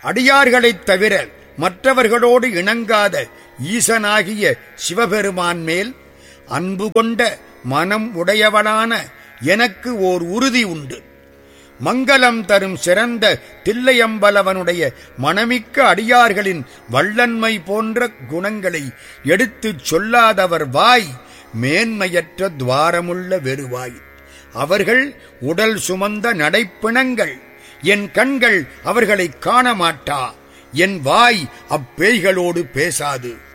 அடியார்களைத் தவிர மற்றவர்களோடு இணங்காத ஈசனாகிய சிவபெருமான் மேல் அன்பு கொண்ட மனம் உடையவனான எனக்கு ஓர் உறுதி உண்டு மங்களம் தரும் சிறந்த தில்லையம்பலவனுடைய மணமிக்க அடியார்களின் வள்ளன்மை போன்ற குணங்களை எடுத்துச் சொல்லாதவர் வாய் மேன்மையற்ற துவாரமுள்ள வெறுவாய் அவர்கள் உடல் சுமந்த நடைப்பிணங்கள் என் கண்கள் அவர்களைக் காண மாட்டா என் வாய் அப்பேய்களோடு பேசாது